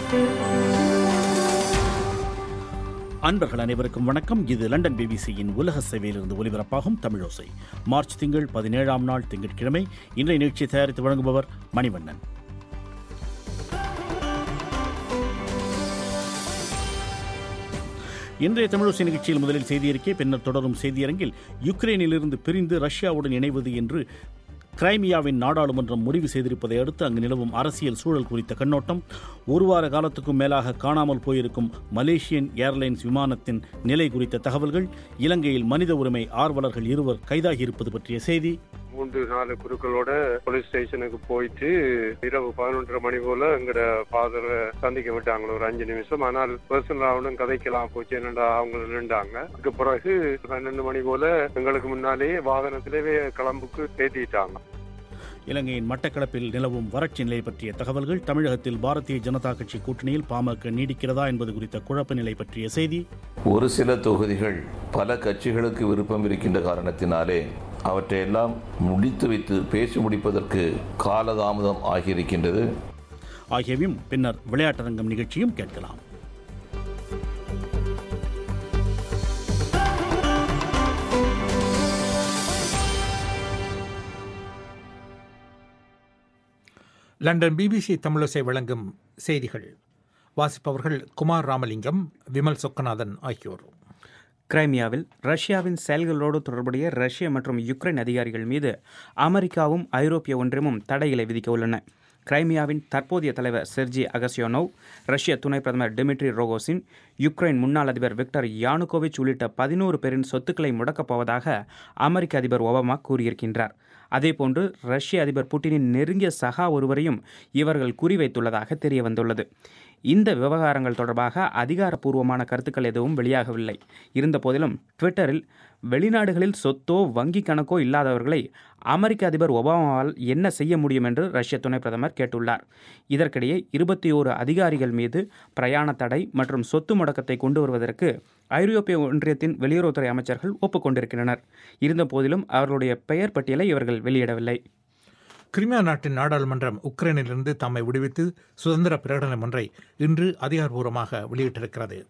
அன்பர்கள் அனைவருக்கும் வணக்கம் இது லண்டன் பிபிசியின் உலக சேவையிலிருந்து ஒலிபரப்பாகும் தமிழோசை மார்ச் திங்கள் பதினேழாம் நாள் திங்கட்கிழமை இன்றைய நிகழ்ச்சியை தயாரித்து வழங்குபவர் மணிவண்ணன் இன்றைய தமிழோசை நிகழ்ச்சியில் முதலில் செய்தியறிக்கை பின்னர் தொடரும் செய்தியரங்கில் யுக்ரைனிலிருந்து பிரிந்து ரஷ்யாவுடன் இணைவது என்று கிரைமியாவின் நாடாளுமன்றம் முடிவு செய்திருப்பதை அடுத்து அங்கு நிலவும் அரசியல் சூழல் குறித்த கண்ணோட்டம் ஒரு வார காலத்துக்கும் மேலாக காணாமல் போயிருக்கும் மலேசியன் ஏர்லைன்ஸ் விமானத்தின் நிலை குறித்த தகவல்கள் இலங்கையில் மனித உரிமை ஆர்வலர்கள் இருவர் கைதாகியிருப்பது பற்றிய செய்தி மூன்று நாலு குருக்களோட போலீஸ் ஸ்டேஷனுக்கு போயிட்டு இரவு பதினொன்றரை மணி போல எங்கட ஃபாதரை சந்திக்க விட்டாங்க ஒரு அஞ்சு நிமிஷம் ஆனால் பர்சனலாகவும் கதைக்கலாம் போச்சு என்னடா அவங்க நின்றாங்க அதுக்கு பிறகு பன்னெண்டு மணி போல எங்களுக்கு முன்னாலேயே வாகனத்திலே கிளம்புக்கு ஏற்றிட்டாங்க இலங்கையின் மட்டக்களப்பில் நிலவும் வறட்சி நிலை பற்றிய தகவல்கள் தமிழகத்தில் பாரதிய ஜனதா கட்சி கூட்டணியில் பாமக நீடிக்கிறதா என்பது குறித்த குழப்ப நிலை பற்றிய செய்தி ஒரு சில தொகுதிகள் பல கட்சிகளுக்கு விருப்பம் இருக்கின்ற காரணத்தினாலே அவற்றையெல்லாம் முடித்து வைத்து பேசி முடிப்பதற்கு காலதாமதம் ஆகியிருக்கின்றது ஆகியவையும் பின்னர் விளையாட்டரங்கம் நிகழ்ச்சியும் கேட்கலாம் லண்டன் பிபிசி தமிழசை வழங்கும் செய்திகள் வாசிப்பவர்கள் குமார் ராமலிங்கம் விமல் சொக்கநாதன் ஆகியோர் கிரைமியாவில் ரஷ்யாவின் செயல்களோடு தொடர்புடைய ரஷ்ய மற்றும் யுக்ரைன் அதிகாரிகள் மீது அமெரிக்காவும் ஐரோப்பிய ஒன்றியமும் தடைகளை விதிக்க உள்ளன கிரைமியாவின் தற்போதைய தலைவர் செர்ஜி அகசியோனோவ் ரஷ்ய துணை பிரதமர் டிமிட்ரி ரோகோசின் யுக்ரைன் முன்னாள் அதிபர் விக்டர் யானுகோவிச் உள்ளிட்ட பதினோரு பேரின் சொத்துக்களை முடக்கப் போவதாக அமெரிக்க அதிபர் ஒபாமா கூறியிருக்கின்றார் அதேபோன்று ரஷ்ய அதிபர் புட்டினின் நெருங்கிய சகா ஒருவரையும் இவர்கள் குறிவைத்துள்ளதாக தெரிய வந்துள்ளது இந்த விவகாரங்கள் தொடர்பாக அதிகாரப்பூர்வமான கருத்துக்கள் எதுவும் வெளியாகவில்லை இருந்தபோதிலும் ட்விட்டரில் வெளிநாடுகளில் சொத்தோ வங்கி கணக்கோ இல்லாதவர்களை அமெரிக்க அதிபர் ஒபாமாவால் என்ன செய்ய முடியும் என்று ரஷ்ய துணை பிரதமர் கேட்டுள்ளார் இதற்கிடையே இருபத்தி ஓரு அதிகாரிகள் மீது பிரயாண தடை மற்றும் சொத்து முடக்கத்தை கொண்டு வருவதற்கு ஐரோப்பிய ஒன்றியத்தின் வெளியுறவுத்துறை அமைச்சர்கள் ஒப்புக்கொண்டிருக்கின்றனர் இருந்தபோதிலும் அவர்களுடைய பெயர் பட்டியலை இவர்கள் வெளியிடவில்லை கிரிமியா நாட்டின் நாடாளுமன்றம் உக்ரைனிலிருந்து தம்மை விடுவித்து சுதந்திர பிரகடனம் ஒன்றை இன்று அதிகாரப்பூர்வமாக வெளியிட்டிருக்கிறது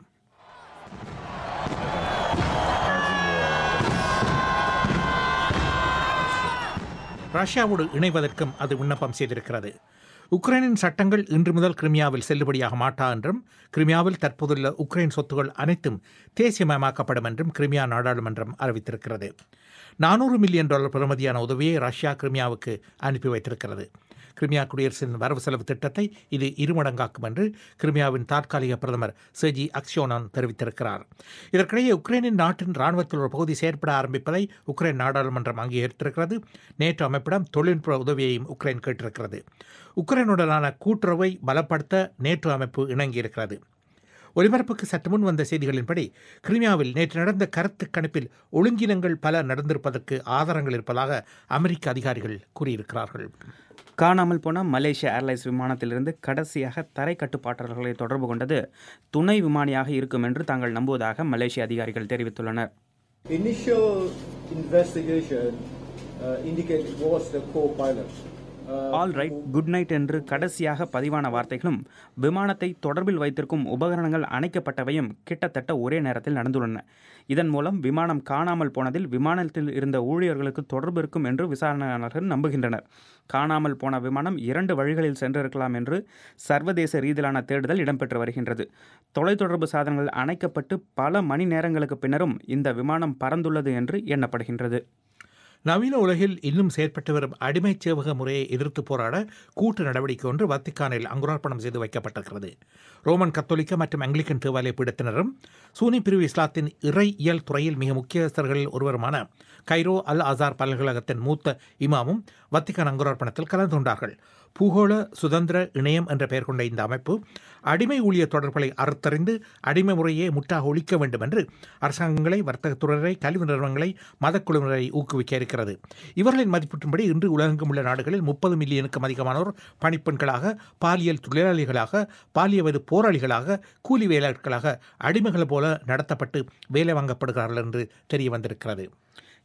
ரஷ்யாவோடு இணைவதற்கும் அது விண்ணப்பம் செய்திருக்கிறது உக்ரைனின் சட்டங்கள் இன்று முதல் கிரிமியாவில் செல்லுபடியாக மாட்டா என்றும் கிரிமியாவில் தற்போதுள்ள உக்ரைன் சொத்துகள் அனைத்தும் தேசியமயமாக்கப்படும் என்றும் கிரிமியா நாடாளுமன்றம் அறிவித்திருக்கிறது நானூறு மில்லியன் டாலர் பெறுமதியான உதவியை ரஷ்யா கிரிமியாவுக்கு அனுப்பி வைத்திருக்கிறது கிரிமியா குடியரசின் வரவு செலவு திட்டத்தை இது இருமடங்காக்கும் என்று கிரிமியாவின் தற்காலிக பிரதமர் செஜி அக்ஷோனான் தெரிவித்திருக்கிறார் இதற்கிடையே உக்ரைனின் நாட்டின் ராணுவத்தில் ஒரு பகுதி செயற்பட ஆரம்பிப்பதை உக்ரைன் நாடாளுமன்றம் அங்கீகரித்திருக்கிறது நேற்று அமைப்பிடம் தொழில்நுட்ப உதவியையும் உக்ரைன் கேட்டிருக்கிறது உக்ரைனுடனான கூட்டுறவை பலப்படுத்த நேற்று அமைப்பு இணங்கியிருக்கிறது ஒலிபரப்புக்கு சற்று முன் வந்த செய்திகளின்படி கிரிமியாவில் நேற்று நடந்த கருத்து கணிப்பில் ஒழுங்கினங்கள் பல நடந்திருப்பதற்கு ஆதாரங்கள் இருப்பதாக அமெரிக்க அதிகாரிகள் கூறியிருக்கிறார்கள் காணாமல் போன மலேசிய ஏர்லைன்ஸ் விமானத்திலிருந்து கடைசியாக தரை கட்டுப்பாட்டாளர்களை தொடர்பு கொண்டது துணை விமானியாக இருக்கும் என்று தாங்கள் நம்புவதாக மலேசிய அதிகாரிகள் தெரிவித்துள்ளனர் Initial investigation uh, indicated it was the co-pilot. Uh, all right good night என்று கடைசியாக பதிவான வார்த்தைகளும் விமானத்தை தொடர்பில் வைத்திருக்கும் உபகரணங்கள் அணைக்கப்பட்டவையும் கிட்டத்தட்ட ஒரே நேரத்தில் நடந்துள்ளன இதன் மூலம் விமானம் காணாமல் போனதில் விமானத்தில் இருந்த ஊழியர்களுக்கு தொடர்பு இருக்கும் என்று விசாரணையாளர்கள் நம்புகின்றனர் காணாமல் போன விமானம் இரண்டு வழிகளில் சென்றிருக்கலாம் என்று சர்வதேச ரீதியிலான தேடுதல் இடம்பெற்று வருகின்றது தொலைத்தொடர்பு சாதனங்கள் அணைக்கப்பட்டு பல மணி நேரங்களுக்கு பின்னரும் இந்த விமானம் பறந்துள்ளது என்று எண்ணப்படுகின்றது நவீன உலகில் இன்னும் செயற்பட்டு வரும் அடிமை சேவக முறையை எதிர்த்து போராட கூட்டு நடவடிக்கை ஒன்று வத்திக்கானில் அங்குரார்ப்பணம் செய்து வைக்கப்பட்டிருக்கிறது ரோமன் கத்தோலிக்க மற்றும் ஆங்கிலிக்கன் தேவாலய பீடத்தினரும் சூனி பிரிவு இஸ்லாத்தின் இறை இயல் துறையில் மிக முக்கியஸ்தர்களில் ஒருவருமான கைரோ அல் அசார் பல்கழகத்தின் மூத்த இமாமும் வத்திக்கான் அங்குரார்ப்பணத்தில் கலந்து கொண்டார்கள் பூகோள சுதந்திர இணையம் என்ற பெயர் கொண்ட இந்த அமைப்பு அடிமை ஊழிய தொடர்புகளை அறுத்தறிந்து அடிமை முறையை முற்றாக ஒழிக்க வேண்டும் என்று அரசாங்கங்களை வர்த்தகத்துறையை கல்வி நிறுவனங்களை மதக்குழுவினரை ஊக்குவிக்க இருக்கிறது இவர்களின் மதிப்பீட்டின்படி இன்று உலகெங்கும் உள்ள நாடுகளில் முப்பது மில்லியனுக்கும் அதிகமானோர் பணிப்பெண்களாக பாலியல் தொழிலாளிகளாக பாலிய வயது போராளிகளாக கூலி வேலையாட்களாக அடிமைகள் போல நடத்தப்பட்டு வேலை வாங்கப்படுகிறார்கள் என்று தெரிய வந்திருக்கிறது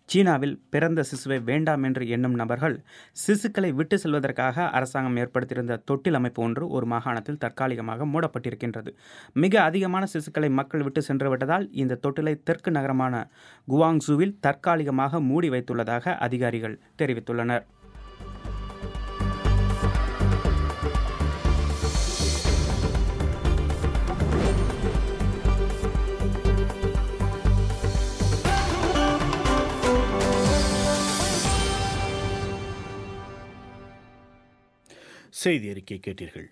சீனாவில் பிறந்த சிசுவை வேண்டாம் என்று எண்ணும் நபர்கள் சிசுக்களை விட்டு செல்வதற்காக அரசாங்கம் ஏற்படுத்தியிருந்த தொட்டில் அமைப்பு ஒன்று ஒரு மாகாணத்தில் தற்காலிகமாக மூடப்பட்டிருக்கின்றது மிக அதிகமான சிசுக்களை மக்கள் விட்டு சென்று விட்டதால் இந்த தொட்டிலை தெற்கு நகரமான குவாங்சூவில் தற்காலிகமாக மூடி வைத்துள்ளதாக அதிகாரிகள் தெரிவித்துள்ளனர் செய்தி அறிக்கை கேட்டீர்கள்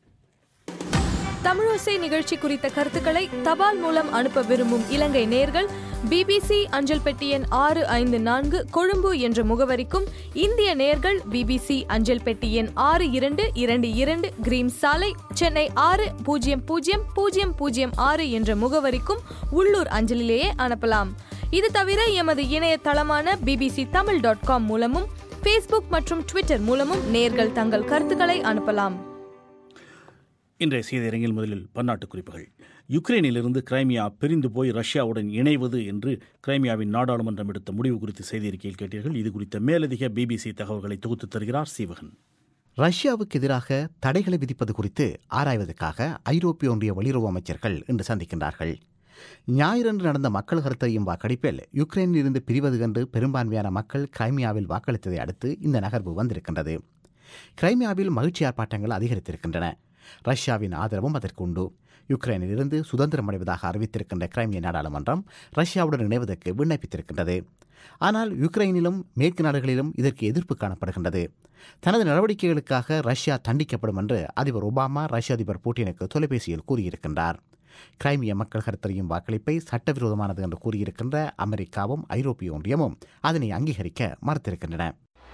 தமிழோசை நிகழ்ச்சி குறித்த கருத்துக்களை தபால் மூலம் அனுப்ப விரும்பும் இலங்கை நேர்கள் பிபிசி அஞ்சல் பெட்டி எண் ஆறு ஐந்து நான்கு கொழும்பு என்ற முகவரிக்கும் இந்திய நேர்கள் பிபிசி அஞ்சல் பெட்டி எண் ஆறு இரண்டு இரண்டு இரண்டு கிரீம் சாலை சென்னை ஆறு பூஜ்ஜியம் பூஜ்ஜியம் பூஜ்ஜியம் பூஜ்ஜியம் ஆறு என்ற முகவரிக்கும் உள்ளூர் அஞ்சலிலேயே அனுப்பலாம் இது தவிர எமது இணையதளமான பிபிசி தமிழ் டாட் காம் மூலமும் ஃபேஸ்புக் மற்றும் ட்விட்டர் மூலமும் நேர்கள் தங்கள் கருத்துக்களை அனுப்பலாம் இன்றைய செய்தியரங்கில் முதலில் பன்னாட்டு குறிப்புகள் யுக்ரைனிலிருந்து கிரைமியா பிரிந்து போய் ரஷ்யாவுடன் இணைவது என்று கிரைமியாவின் நாடாளுமன்றம் எடுத்த முடிவு குறித்து செய்தியறிக்கையில் கேட்டீர்கள் இது குறித்த மேலதிக பிபிசி தகவல்களை தொகுத்து தருகிறார் சீவகன் ரஷ்யாவுக்கு எதிராக தடைகளை விதிப்பது குறித்து ஆராய்வதற்காக ஐரோப்பிய ஒன்றிய வெளியுறவு அமைச்சர்கள் இன்று சந்திக்கின்றார்கள் ஞாயிறன்று நடந்த மக்கள் கருத்தறியும் வாக்கெடுப்பில் யுக்ரைனில் இருந்து பிரிவது கண்டு பெரும்பான்மையான மக்கள் கிரைமியாவில் வாக்களித்ததை அடுத்து இந்த நகர்வு வந்திருக்கின்றது கிரைமியாவில் மகிழ்ச்சி ஆர்ப்பாட்டங்கள் அதிகரித்திருக்கின்றன ரஷ்யாவின் ஆதரவும் அதற்கு உண்டு யுக்ரைனிலிருந்து சுதந்திரம் அடைவதாக அறிவித்திருக்கின்ற கிரைமிய நாடாளுமன்றம் ரஷ்யாவுடன் இணைவதற்கு விண்ணப்பித்திருக்கின்றது ஆனால் யுக்ரைனிலும் மேற்கு நாடுகளிலும் இதற்கு எதிர்ப்பு காணப்படுகின்றது தனது நடவடிக்கைகளுக்காக ரஷ்யா தண்டிக்கப்படும் என்று அதிபர் ஒபாமா ரஷ்ய அதிபர் புட்டினுக்கு தொலைபேசியில் கூறியிருக்கின்றார் கிரைமிய மக்கள் கருத்தறியும் வாக்களிப்பை சட்டவிரோதமானது என்று கூறியிருக்கின்ற அமெரிக்காவும் ஐரோப்பிய ஒன்றியமும் அதனை அங்கீகரிக்க மறுத்திருக்கின்றன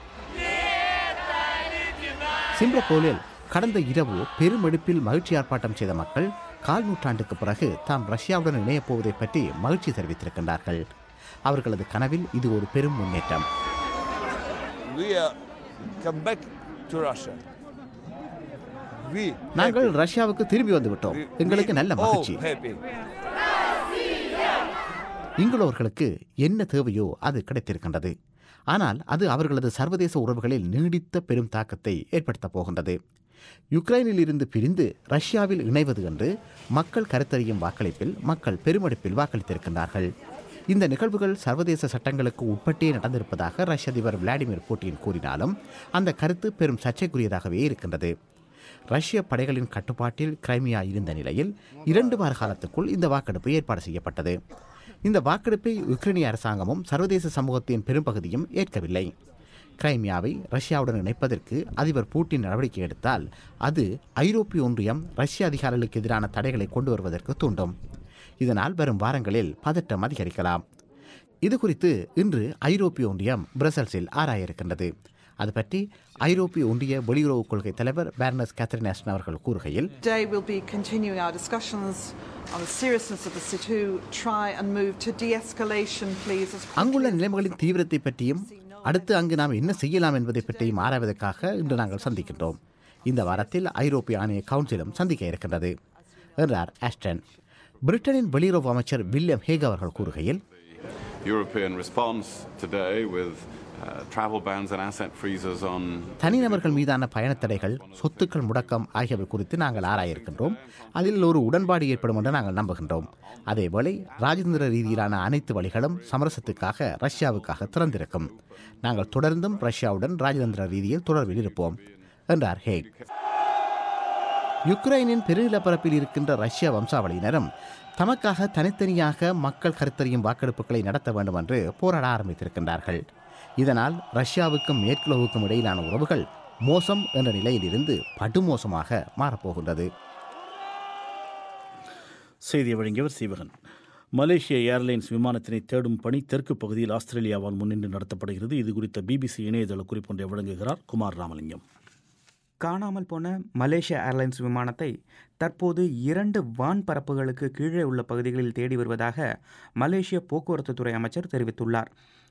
சிம்ரபோலில் கடந்த இரவு பெருமெடுப்பில் மகிழ்ச்சி ஆர்ப்பாட்டம் செய்த மக்கள் கால் நூற்றாண்டுக்கு பிறகு தாம் ரஷ்யாவுடன் இணையப் போவதை பற்றி மகிழ்ச்சி தெரிவித்திருக்கின்றார்கள் அவர்களது கனவில் இது ஒரு பெரும் முன்னேற்றம் We uh, come back to Russia. We நாங்கள் ரஷ்யாவுக்கு திரும்பி வந்து விட்டோம் we- எங்களுக்கு நல்ல we மகிழ்ச்சி all happy. இங்குள்ளவர்களுக்கு என்ன தேவையோ அது கிடைத்திருக்கின்றது ஆனால் அது அவர்களது சர்வதேச உறவுகளில் நீடித்த பெரும் தாக்கத்தை ஏற்படுத்தப் போகின்றது யுக்ரைனில் இருந்து பிரிந்து ரஷ்யாவில் இணைவது என்று மக்கள் கருத்தறியும் வாக்களிப்பில் மக்கள் பெருமெடுப்பில் வாக்களித்திருக்கின்றார்கள் இந்த நிகழ்வுகள் சர்வதேச சட்டங்களுக்கு உட்பட்டே நடந்திருப்பதாக ரஷ்ய அதிபர் விளாடிமிர் புட்டின் கூறினாலும் அந்த கருத்து பெரும் சர்ச்சைக்குரியதாகவே இருக்கின்றது ரஷ்ய படைகளின் கட்டுப்பாட்டில் கிரைமியா இருந்த நிலையில் இரண்டு வார காலத்துக்குள் இந்த வாக்கெடுப்பு ஏற்பாடு செய்யப்பட்டது இந்த வாக்கெடுப்பை உக்ரைனிய அரசாங்கமும் சர்வதேச சமூகத்தின் பெரும்பகுதியும் ஏற்கவில்லை கிரைமியாவை ரஷ்யாவுடன் இணைப்பதற்கு அதிபர் பூட்டின் நடவடிக்கை எடுத்தால் அது ஐரோப்பிய ஒன்றியம் ரஷ்ய அதிகாரிகளுக்கு எதிரான தடைகளை கொண்டு வருவதற்கு தூண்டும் இதனால் வரும் வாரங்களில் பதட்டம் அதிகரிக்கலாம் இது குறித்து இன்று ஐரோப்பிய ஒன்றியம் பிரசல்ஸில் ஆராய இருக்கின்றது அது பற்றி ஐரோப்பிய ஒன்றிய வெளியுறவு கொள்கை தலைவர் பேர்னஸ் கேத்தரின் ஆஸ்டன் அவர்கள் கூறுகையில் Today we'll be continuing our discussions on the seriousness of the situ, try and move to de-escalation, please. As அங்குள்ள quickly as நிலைமைகளின் தீவிரத்தை பற்றியும் அடுத்து அங்கு நாம் என்ன செய்யலாம் என்பதை பற்றியும் ஆராய்வதற்காக இன்று நாங்கள் சந்திக்கின்றோம் இந்த வாரத்தில் ஐரோப்பிய ஆணைய கவுன்சிலும் சந்திக்க இருக்கின்றது என்றார் ஆஸ்டன் பிரிட்டனின் வெளியுறவு அமைச்சர் வில்லியம் ஹேக் அவர்கள் கூறுகையில் European response today with uh, travel bans and asset freezes on தனிநபர்கள் மீதான பயணத்தடைகள் சொத்துக்கள் முடக்கம் ஆகியவை குறித்து நாங்கள் ஆராய இருக்கின்றோம் அதில் ஒரு உடன்பாடு ஏற்படும் என்று நாங்கள் நம்புகின்றோம் அதேவேளை ராஜதந்திர ரீதியிலான அனைத்து வழிகளும் சமரசத்துக்காக ரஷ்யாவுக்காக திறந்திருக்கும் நாங்கள் தொடர்ந்தும் ரஷ்யாவுடன் ராஜதந்திர ரீதியில் தொடர்பில் இருப்போம் என்றார் ஹேக் யுக்ரைனின் பெருநிலப்பரப்பில் இருக்கின்ற ரஷ்ய வம்சாவளியினரும் தமக்காக தனித்தனியாக மக்கள் கருத்தறியும் வாக்கெடுப்புகளை நடத்த வேண்டும் என்று போராட ஆரம்பித்திருக்கின்றார்கள் இதனால் ரஷ்யாவுக்கும் மேற்குலகுக்கும் இடையிலான உறவுகள் மோசம் என்ற நிலையிலிருந்து படுமோசமாக மாறப்போகின்றது செய்தியை வழங்கியவர் சீவகன் மலேசிய ஏர்லைன்ஸ் விமானத்தினை தேடும் பணி தெற்கு பகுதியில் ஆஸ்திரேலியாவால் முன்னின்று நடத்தப்படுகிறது இது குறித்த பிபிசி இணையதள குறிப்பொன்றை வழங்குகிறார் குமார் ராமலிங்கம் காணாமல் போன மலேசிய ஏர்லைன்ஸ் விமானத்தை தற்போது இரண்டு வான் பரப்புகளுக்கு கீழே உள்ள பகுதிகளில் தேடி வருவதாக மலேசிய போக்குவரத்து துறை அமைச்சர் தெரிவித்துள்ளார்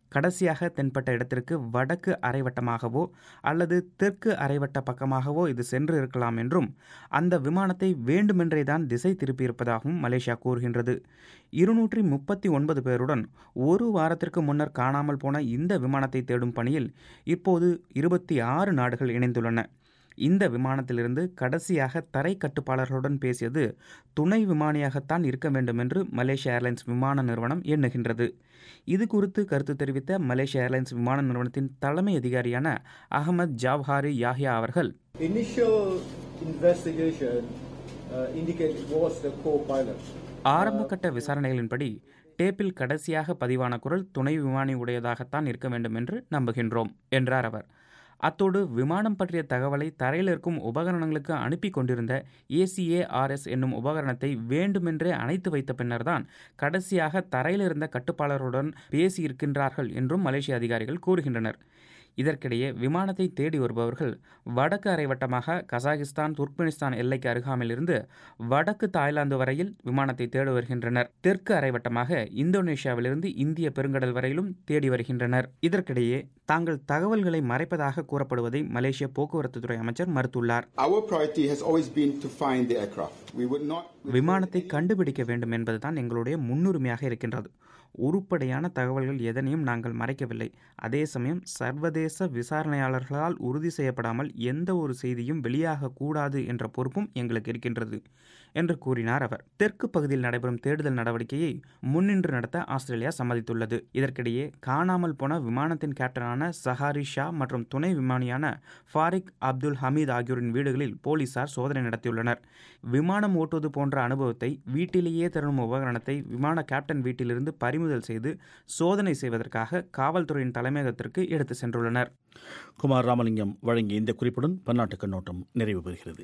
கடைசியாக தென்பட்ட இடத்திற்கு வடக்கு அரைவட்டமாகவோ அல்லது தெற்கு அரைவட்ட பக்கமாகவோ இது சென்று இருக்கலாம் என்றும் அந்த விமானத்தை வேண்டுமென்றே தான் திசை திருப்பியிருப்பதாகவும் மலேசியா கூறுகின்றது இருநூற்றி முப்பத்தி ஒன்பது பேருடன் ஒரு வாரத்திற்கு முன்னர் காணாமல் போன இந்த விமானத்தை தேடும் பணியில் இப்போது இருபத்தி ஆறு நாடுகள் இணைந்துள்ளன இந்த விமானத்திலிருந்து கடைசியாக தரை கட்டுப்பாளர்களுடன் பேசியது துணை விமானியாகத்தான் இருக்க வேண்டும் என்று மலேசிய ஏர்லைன்ஸ் விமான நிறுவனம் எண்ணுகின்றது இது குறித்து கருத்து தெரிவித்த மலேசிய ஏர்லைன்ஸ் விமான நிறுவனத்தின் தலைமை அதிகாரியான அகமது ஜாவ்ஹாரி யாஹியா அவர்கள் Initial investigation uh, indicated it was the co-pilot. ஆரம்பகட்ட விசாரணைகளின்படி டேப்பில் கடைசியாக பதிவான குரல் துணை விமானி உடையதாகத்தான் இருக்க வேண்டும் என்று நம்புகின்றோம் என்றார் அவர் அத்தோடு விமானம் பற்றிய தகவலை தரையில் இருக்கும் உபகரணங்களுக்கு அனுப்பி கொண்டிருந்த ஏசிஏஆர்எஸ் என்னும் உபகரணத்தை வேண்டுமென்றே அணைத்து வைத்த பின்னர்தான் கடைசியாக தரையில் இருந்த கட்டுப்பாளருடன் பேசியிருக்கின்றார்கள் என்றும் மலேசிய அதிகாரிகள் கூறுகின்றனர் இதற்கிடையே விமானத்தை தேடி வருபவர்கள் வடக்கு அரைவட்டமாக கசாகிஸ்தான் துர்க்மெனிஸ்தான் எல்லைக்கு அருகாமையில் இருந்து வடக்கு தாய்லாந்து வரையில் விமானத்தை தேடி வருகின்றனர் தெற்கு அரைவட்டமாக இந்தோனேஷியாவிலிருந்து இந்திய பெருங்கடல் வரையிலும் தேடி வருகின்றனர் இதற்கிடையே தாங்கள் தகவல்களை மறைப்பதாக கூறப்படுவதை மலேசிய போக்குவரத்து துறை அமைச்சர் மறுத்துள்ளார் Our priority has always been to find the aircraft. We would not. விமானத்தை கண்டுபிடிக்க வேண்டும் என்பதுதான் எங்களுடைய முன்னுரிமையாக இருக்கின்றது உருப்படியான தகவல்கள் எதனையும் நாங்கள் மறைக்கவில்லை அதே சமயம் சர்வதேச விசாரணையாளர்களால் உறுதி செய்யப்படாமல் எந்த ஒரு செய்தியும் வெளியாகக்கூடாது என்ற பொறுப்பும் எங்களுக்கு இருக்கின்றது என்று கூறினார் அவர் தெற்கு பகுதியில் நடைபெறும் தேடுதல் நடவடிக்கையை முன்னின்று நடத்த ஆஸ்திரேலியா சம்மதித்துள்ளது இதற்கிடையே காணாமல் போன விமானத்தின் கேப்டனான சஹாரி ஷா மற்றும் துணை விமானியான ஃபாரிக் அப்துல் ஹமீத் ஆகியோரின் வீடுகளில் போலீசார் சோதனை நடத்தியுள்ளனர் விமானம் ஓட்டுவது போன்ற அனுபவத்தை வீட்டிலேயே தரும் உபகரணத்தை விமான கேப்டன் வீட்டிலிருந்து பறிமுதல் செய்து சோதனை செய்வதற்காக காவல்துறையின் தலைமையகத்திற்கு எடுத்து சென்றுள்ளனர் குமார் ராமலிங்கம் வழங்கிய இந்த குறிப்புடன் பன்னாட்டு கண்ணோட்டம் நிறைவு பெறுகிறது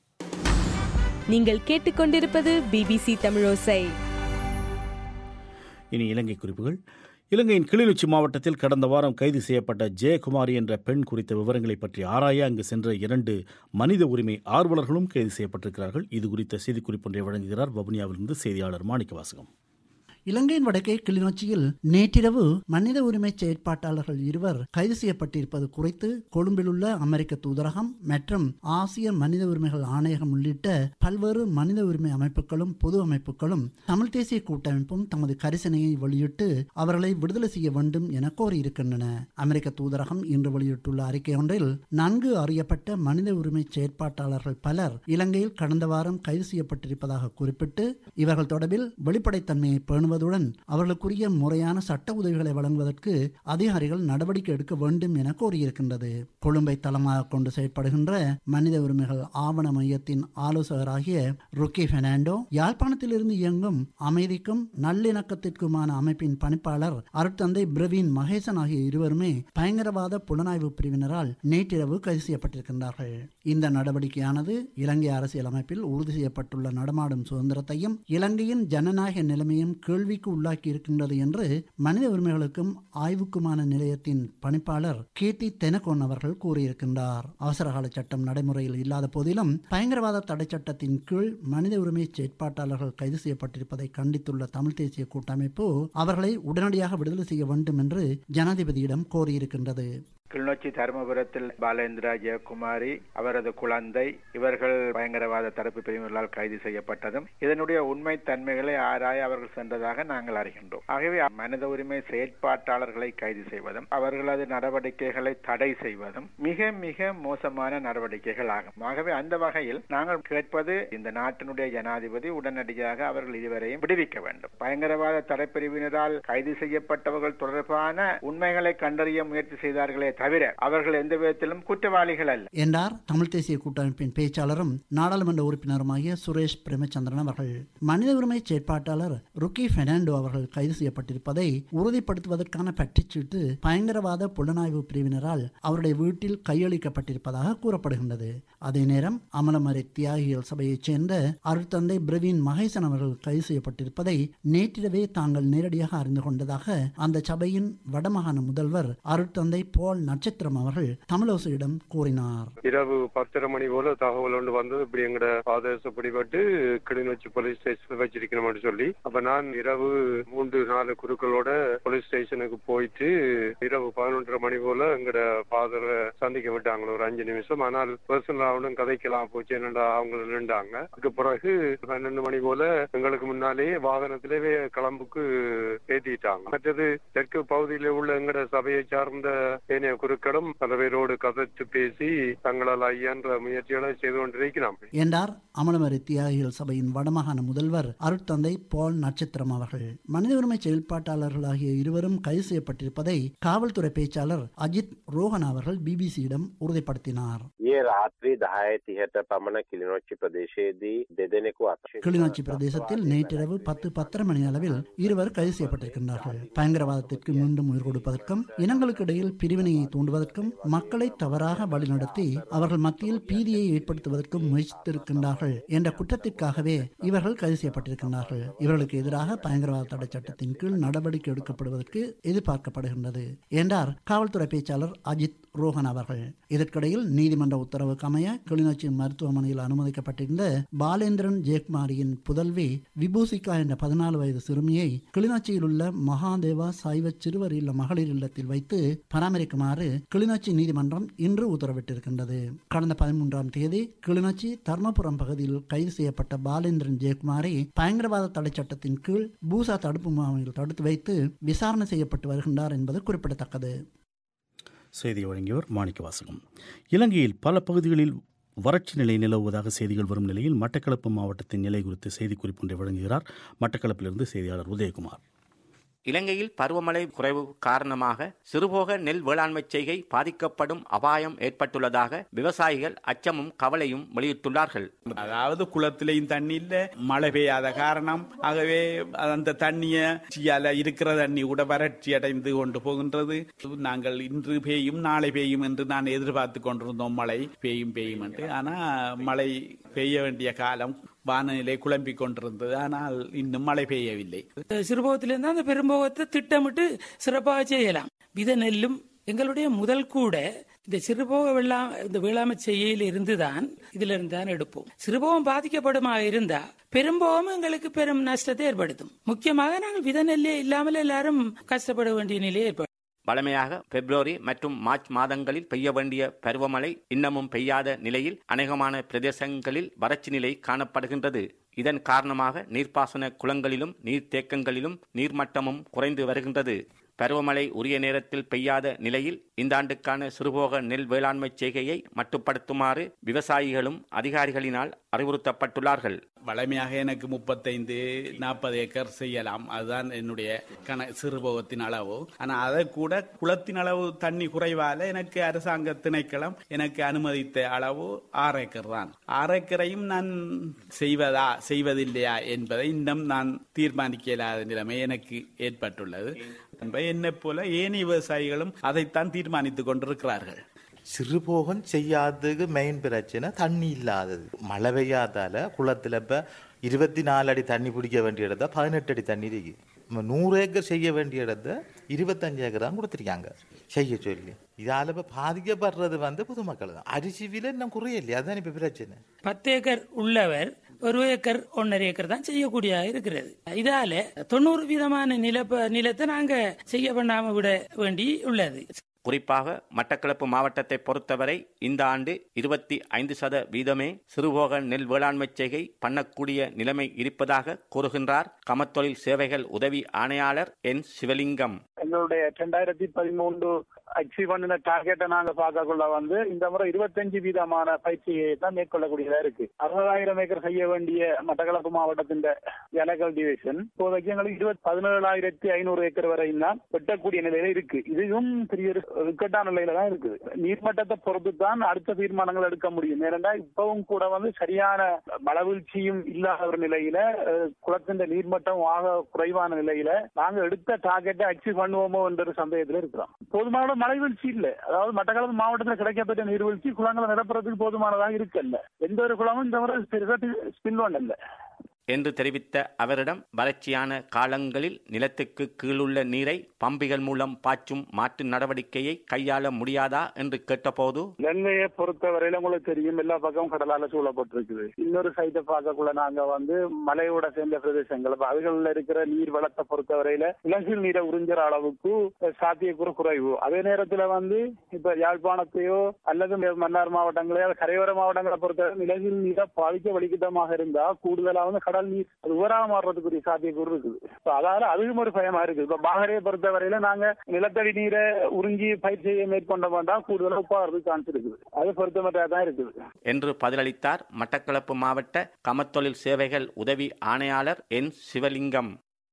நீங்கள் கேட்டுக்கொண்டிருப்பது பிபிசி தமிழோசை இனி இலங்கை குறிப்புகள் இலங்கையின் கிளிநொச்சி மாவட்டத்தில் கடந்த வாரம் கைது செய்யப்பட்ட ஜெயக்குமாரி என்ற பெண் குறித்த விவரங்களை பற்றி ஆராய அங்கு சென்ற இரண்டு மனித உரிமை ஆர்வலர்களும் கைது செய்யப்பட்டிருக்கிறார்கள் இது குறித்த செய்திக்குறிப்பொன்றை வழங்குகிறார் வவுனியாவிலிருந்து செய்தியாளர் மாணிக்கவாசகம் இலங்கையின் வடக்கே கிளிநொச்சியில் நேற்றிரவு மனித உரிமை செயற்பாட்டாளர்கள் இருவர் கைது செய்யப்பட்டிருப்பது குறித்து கொழும்பில் உள்ள அமெரிக்க தூதரகம் மற்றும் ஆசிய மனித உரிமைகள் ஆணையகம் உள்ளிட்ட பல்வேறு மனித உரிமை அமைப்புகளும் பொது அமைப்புகளும் தமிழ் தேசிய கூட்டமைப்பும் தமது கரிசனையை வெளியிட்டு அவர்களை விடுதலை செய்ய வேண்டும் என கோரியிருக்கின்றன அமெரிக்க தூதரகம் இன்று வெளியிட்டுள்ள அறிக்கை ஒன்றில் நன்கு அறியப்பட்ட மனித உரிமை செயற்பாட்டாளர்கள் பலர் இலங்கையில் கடந்த வாரம் கைது செய்யப்பட்டிருப்பதாக குறிப்பிட்டு இவர்கள் தொடர்பில் வெளிப்படைத்தன்மையை பேணுவது வழங்குவதுடன் அவர்களுக்குரிய முறையான சட்ட உதவிகளை வழங்குவதற்கு அதிகாரிகள் நடவடிக்கை எடுக்க வேண்டும் என கோரியிருக்கின்றது கொழும்பை தளமாக கொண்டு செயற்படுகின்ற மனித உரிமைகள் ஆவண மையத்தின் ஆலோசகராகிய ருக்கி பெர்னாண்டோ யாழ்ப்பாணத்திலிருந்து இயங்கும் அமைதிக்கும் நல்லிணக்கத்திற்குமான அமைப்பின் பணிப்பாளர் அருட்தந்தை பிரவீன் மகேசன் ஆகிய இருவருமே பயங்கரவாத புலனாய்வு பிரிவினரால் நேற்றிரவு கைது செய்யப்பட்டிருக்கின்றார்கள் இந்த நடவடிக்கையானது இலங்கை அரசியல் அமைப்பில் உறுதி செய்யப்பட்டுள்ள நடமாடும் சுதந்திரத்தையும் இலங்கையின் ஜனநாயக நிலைமையும் கேள்விக்கு உள்ளாக்கி இருக்கின்றது என்று மனித உரிமைகளுக்கும் ஆய்வுக்குமான நிலையத்தின் பணிப்பாளர் கேத்தி தெனகோன் அவர்கள் கூறியிருக்கின்றார் அவசரகால சட்டம் நடைமுறையில் இல்லாத போதிலும் பயங்கரவாத தடை சட்டத்தின் கீழ் மனித உரிமை செயற்பாட்டாளர்கள் கைது செய்யப்பட்டிருப்பதை கண்டித்துள்ள தமிழ் தேசிய கூட்டமைப்பு அவர்களை உடனடியாக விடுதலை செய்ய வேண்டும் என்று ஜனாதிபதியிடம் கோரியிருக்கின்றது கிளிநொச்சி தருமபுரத்தில் பாலேந்திரா ஜெயக்குமாரி அவரது குழந்தை இவர்கள் பயங்கரவாத தரப்பு பிரிவினர்களால் கைது செய்யப்பட்டதும் இதனுடைய உண்மை தன்மைகளை ஆராய அவர்கள் சென்றதாக நாங்கள் அறிகின்றோம் ஆகவே மனித உரிமை செயற்பாட்டாளர்களை கைது செய்வதும் அவர்களது நடவடிக்கைகளை தடை செய்வதும் மிக மிக மோசமான நடவடிக்கைகள் ஆகும் ஆகவே அந்த வகையில் நாங்கள் கேட்பது இந்த நாட்டினுடைய ஜனாதிபதி உடனடியாக அவர்கள் இருவரையும் விடுவிக்க வேண்டும் பயங்கரவாத தடைப்பிரிவினரால் கைது செய்யப்பட்டவர்கள் தொடர்பான உண்மைகளை கண்டறிய முயற்சி செய்தார்களே தவிர அவர்கள் எந்த விதத்திலும் குற்றவாளிகள் அல்ல என்றார் தமிழ் தேசிய கூட்டமைப்பின் பேச்சாளரும் நாடாளுமன்ற உறுப்பினருமாகிய சுரேஷ் பிரேமச்சந்திரன் அவர்கள் மனித உரிமை செயற்பாட்டாளர் ருக்கி பெர்னாண்டோ அவர்கள் கைது செய்யப்பட்டிருப்பதை உறுதிப்படுத்துவதற்கான பற்றிச்சீட்டு பயங்கரவாத புலனாய்வு பிரிவினரால் அவருடைய வீட்டில் கையளிக்கப்பட்டிருப்பதாக கூறப்படுகின்றது அதே நேரம் அமலமறை தியாகிகள் சபையைச் சேர்ந்த அருட்தந்தை பிரவீன் மகேசன் அவர்கள் கைது செய்யப்பட்டிருப்பதை நேற்றிரவே தாங்கள் நேரடியாக அறிந்து கொண்டதாக அந்த சபையின் வடமாகாண முதல்வர் அருட்தந்தை போல் நட்சத்திரம் அவர்கள் தமிழோசையிடம் கூறினார் இரவு பத்தரை மணி போல தகவல் ஒன்று வந்தது இப்படி எங்கட பாதேச பிடிபட்டு கிளிநொச்சி போலீஸ் ஸ்டேஷன்ல வச்சிருக்கணும்னு சொல்லி அப்ப நான் இரவு மூன்று நாலு குருக்களோட போலீஸ் ஸ்டேஷனுக்கு போயிட்டு இரவு பதினொன்றரை மணி போல எங்கட ஃபாதரை சந்திக்க விட்டாங்க ஒரு அஞ்சு நிமிஷம் ஆனால் பர்சனலா ஒன்றும் கதைக்கலாம் போச்சு என்னடா அவங்க நின்றாங்க அதுக்கு பிறகு பன்னெண்டு மணி போல எங்களுக்கு முன்னாலே வாகனத்திலே கிளம்புக்கு ஏத்திட்டாங்க மற்றது தெற்கு பகுதியில உள்ள எங்கட சபையை சார்ந்த ஏனைய குருக்களும் பல பேரோடு கதைச்சு பேசி தங்களால் ஐயான்ற முயற்சிகளை செய்து கொண்டிருக்கிறான் என்றார் அமலமரி தியாகிகள் சபையின் வடமாகாண முதல்வர் அருட்தந்தை பால் நட்சத்திரம் அவர்கள் மனித உரிமை செயல்பாட்டாளர்கள் ஆகிய இருவரும் கைது செய்யப்பட்டிருப்பதை காவல்துறை பேச்சாளர் அஜித் ரோஹன் அவர்கள் பிபிசியிடம் உறுதிப்படுத்தினார் ඊයේ රාත්‍රී 10:30ට පමණ කිලිනොච්චි ප්‍රදේශයේදී දෙදෙනෙකු අත්අඩංගුවට கிளிநொச்சி பிரதேசத்தில் நேற்றிரவு பத்து பத்தரை மணி அளவில் இருவர் கைது செய்யப்பட்டிருக்கின்றார்கள் பயங்கரவாதத்திற்கு மீண்டும் உயிர் கொடுப்பதற்கும் இனங்களுக்கு இடையில் பிரிவினையை தூண்டுவதற்கும் மக்களை தவறாக வழிநடத்தி அவர்கள் மத்தியில் பீதியை ஏற்படுத்துவதற்கும் முயற்சித்திருக்கின்றார்கள் என்ற குற்றத்திற்காகவே இவர்கள் கைது செய்யப்பட்டிருக்கின்றார்கள் இவர்களுக்கு எதிராக பயங்கரவாத தடை சட்டத்தின் கீழ் நடவடிக்கை எடுக்கப்படுவதற்கு எதிர்பார்க்கப்படுகின்றது என்றார் காவல்துறை பேச்சாளர் அஜித் ரோஹன் அவர்கள் இதற்கிடையில் நீதிமன்ற உத்தரவுக்கு அமைய கிளிநொச்சி மருத்துவமனையில் அனுமதிக்கப்பட்டிருந்த பாலேந்திரன் ஜெயக்குமாரியின் புதல்வி விபூசிகா என்ற பதினாலு வயது சிறுமியை கிளிநொச்சியில் உள்ள மகாதேவா சைவ சிறுவர் இல்ல மகளிர் இல்லத்தில் வைத்து பராமரிக்குமாறு கிளிநொச்சி நீதிமன்றம் இன்று உத்தரவிட்டிருக்கின்றது கடந்த பதிமூன்றாம் தேதி கிளிநொச்சி தர்மபுரம் பகுதியில் கைது செய்யப்பட்ட பாலேந்திரன் ஜெயக்குமாரி பயங்கரவாத தடை சட்டத்தின் கீழ் பூசா தடுப்பு முகாமில் தடுத்து வைத்து விசாரணை செய்யப்பட்டு வருகின்றார் என்பது குறிப்பிடத்தக்கது செய்தி வழங்கியவர் மாணிக்க வாசகம் இலங்கையில் பல பகுதிகளில் வறட்சி நிலை நிலவுவதாக செய்திகள் வரும் நிலையில் மட்டக்களப்பு மாவட்டத்தின் நிலை குறித்து செய்திக்குறிப்பு ஒன்றை வழங்குகிறார் மட்டக்களப்பிலிருந்து செய்தியாளர் உதயகுமார் இலங்கையில் பருவமழை குறைவு காரணமாக சிறுபோக நெல் வேளாண்மை செய்கை பாதிக்கப்படும் அபாயம் ஏற்பட்டுள்ளதாக விவசாயிகள் அச்சமும் கவலையும் வெளியிட்டுள்ளார்கள் அதாவது குளத்திலையும் தண்ணி இல்ல மழை பெய்யாத காரணம் ஆகவே அந்த தண்ணிய சியால இருக்கிற தண்ணி கூட வறட்சி அடைந்து கொண்டு போகின்றது நாங்கள் இன்று பெய்யும் நாளை பெய்யும் என்று நான் எதிர்பார்த்து கொண்டிருந்தோம் மழை பெய்யும் பெய்யும் என்று ஆனா மழை பெய்ய வேண்டிய காலம் வானிலை குழம்பிக் கொண்டிருந்தது ஆனால் இன்னும் மழை பெய்யவில்லை சிறுபோகத்திலிருந்து அந்த பெரும்போகத்தை திட்டமிட்டு சிறப்பாக செய்யலாம் வித நெல்லும் எங்களுடைய முதல் கூட இந்த சிறுபோக வெள்ளா இந்த வேளாண்மை செய்யல இருந்துதான் இதுல இருந்து தான் எடுப்போம் சிறுபோகம் பாதிக்கப்படுமா இருந்தா பெரும்போகம் எங்களுக்கு பெரும் நஷ்டத்தை ஏற்படுத்தும் முக்கியமாக நாங்கள் வித நெல்லே இல்லாமல் எல்லாரும் கஷ்டப்பட வேண்டிய நிலை ஏற்படும் வழமையாக பிப்ரவரி மற்றும் மார்ச் மாதங்களில் பெய்ய வேண்டிய பருவமழை இன்னமும் பெய்யாத நிலையில் அநேகமான பிரதேசங்களில் வறட்சி நிலை காணப்படுகின்றது இதன் காரணமாக நீர்ப்பாசன குளங்களிலும் நீர்த்தேக்கங்களிலும் நீர்மட்டமும் குறைந்து வருகின்றது பருவமழை உரிய நேரத்தில் பெய்யாத நிலையில் இந்த ஆண்டுக்கான சிறுபோக நெல் வேளாண்மை செய்கையை மட்டுப்படுத்துமாறு விவசாயிகளும் அதிகாரிகளினால் அறிவுறுத்தப்பட்டுள்ளார்கள் வளமையாக எனக்கு முப்பத்தைந்து நாற்பது ஏக்கர் செய்யலாம் அதுதான் என்னுடைய கண சிறுபோகத்தின் அளவு ஆனால் அதை கூட குளத்தின் அளவு தண்ணி குறைவால எனக்கு அரசாங்க திணைக்களம் எனக்கு அனுமதித்த அளவு ஆறு ஏக்கர் தான் ஆறு ஏக்கரையும் நான் செய்வதா செய்வதில்லையா என்பதை இன்னும் நான் தீர்மானிக்க இயலாத நிலைமை எனக்கு ஏற்பட்டுள்ளது என்னை போல ஏனி விவசாயிகளும் அதைத்தான் தீர்மானித்துக் கொண்டிருக்கிறார்கள் சிறுபோகம் செய்யாததுக்கு மெயின் பிரச்சனை தண்ணி இல்லாதது மழை பெய்யாதால குளத்தில் இப்போ இருபத்தி நாலு அடி தண்ணி பிடிக்க வேண்டிய இடத்த பதினெட்டு அடி தண்ணி இருக்கு நூறு ஏக்கர் செய்ய வேண்டிய இடத்த இருபத்தஞ்சு ஏக்கர் தான் கொடுத்துருக்காங்க செய்ய சொல்லி இதால் இப்போ பாதிக்கப்படுறது வந்து பொதுமக்கள் தான் அரிசி விலை இன்னும் குறையலையே அதுதான் இப்போ பிரச்சனை பத்து ஏக்கர் உள்ளவர் ஒரு ஏக்கர் ஒன்னரை ஏக்கர் தான் செய்யக்கூடிய இருக்கிறது இதால தொண்ணூறு வீதமான நிலப்ப நிலத்தை நாங்க செய்ய பண்ணாம விட வேண்டி உள்ளது குறிப்பாக மட்டக்களப்பு மாவட்டத்தை பொறுத்தவரை இந்த ஆண்டு இருபத்தி ஐந்து சத வீதமே சிறுபோக நெல் வேளாண்மை செய்கை பண்ணக்கூடிய நிலைமை இருப்பதாக கூறுகின்றார் கமத்தொழில் சேவைகள் உதவி ஆணையாளர் என் சிவலிங்கம் எங்களுடைய ரெண்டாயிரத்தி பதிமூன்று அச்சீவ் பண்ணின டார்கெட்டை நாங்க பார்க்கக்குள்ள வந்து இந்த முறை இருபத்தஞ்சு வீதமான பயிற்சியை தான் மேற்கொள்ளக்கூடியதா இருக்கு அறுபதாயிரம் ஏக்கர் செய்ய வேண்டிய மட்டக்களப்பு மாவட்டத்தின் எலக்கல் டிவிஷன் இப்போதைக்கு எங்களுக்கு இருபத்தி பதினேழாயிரத்தி ஐநூறு ஏக்கர் வரையும் தான் வெட்டக்கூடிய நிலையில இருக்கு இதுவும் பெரிய இக்கட்டான நிலையில தான் இருக்குது நீர்மட்டத்தை பொறுத்து தான் அடுத்த தீர்மானங்கள் எடுக்க முடியும் ஏனென்றா இப்பவும் கூட வந்து சரியான மழவீழ்ச்சியும் இல்லாத ஒரு நிலையில குளத்தின் நீர்மட்டம் ஆக குறைவான நிலையில நாங்க எடுத்த டார்கெட்டை அச்சீவ் பண்ணுவோமோ என்ற ஒரு சந்தேகத்துல இருக்கிறோம் போதுமான மழை வீழ்ச்சி இல்ல அதாவது மட்டக்களப்பு மாவட்டத்தில் கிடைக்கப்பட்ட நீர்வீழ்ச்சி குளங்களை நிரப்புறதுக்கு போதுமானதாக இருக்குல்ல எந்த ஒரு குளமும் இந்த முறை பெருசா ஸ்பில் ஒன் இல்ல என்று தெரிவித்த அவரிடம் வறட்சியான காலங்களில் நிலத்துக்கு கீழுள்ள நீரை பம்பிகள் மூலம் பாய்ச்சும் மாற்று நடவடிக்கையை கையாள முடியாதா என்று கேட்டபோது இலங்கையை பொறுத்தவரையில உங்களுக்கு தெரியும் எல்லா பக்கமும் கடலால சூழப்பட்டிருக்குது இன்னொரு சைட்டை பார்க்கக்குள்ள நாங்க வந்து மலையோட சேர்ந்த பிரதேசங்கள் அப்ப அதுகள்ல இருக்கிற நீர் வளத்தை பொறுத்தவரையில நிலத்தில் நீரை உறிஞ்சுற அளவுக்கு சாத்தியக்கூறு குறைவு அதே நேரத்துல வந்து இப்ப யாழ்ப்பாணத்தையோ அல்லது மன்னார் மாவட்டங்களையோ கரையோர மாவட்டங்களை பொறுத்தவரை நிலத்தில் நீரை பாதிக்க வலிக்கிட்டமாக இருந்தா கூடுதலா வந்து கடல் நீர் அது உவராக மாறுறதுக்குரிய சாத்தியக்கூறு இருக்குது இப்ப அதால அதுவும் ஒரு பயமா இருக்குது இப்ப பாகரையை பொறுத்தவரையில நாங்க நிலத்தடி நீரை உறிஞ்சி பயிர் செய்ய மேற்கொண்ட வேண்டாம் கூடுதலா உப்பாகிறதுக்கு சான்ஸ் இருக்குது அது பொருத்தமற்றா தான் இருக்குது என்று பதிலளித்தார் மட்டக்களப்பு மாவட்ட கமத்தொழில் சேவைகள் உதவி ஆணையாளர் என் சிவலிங்கம்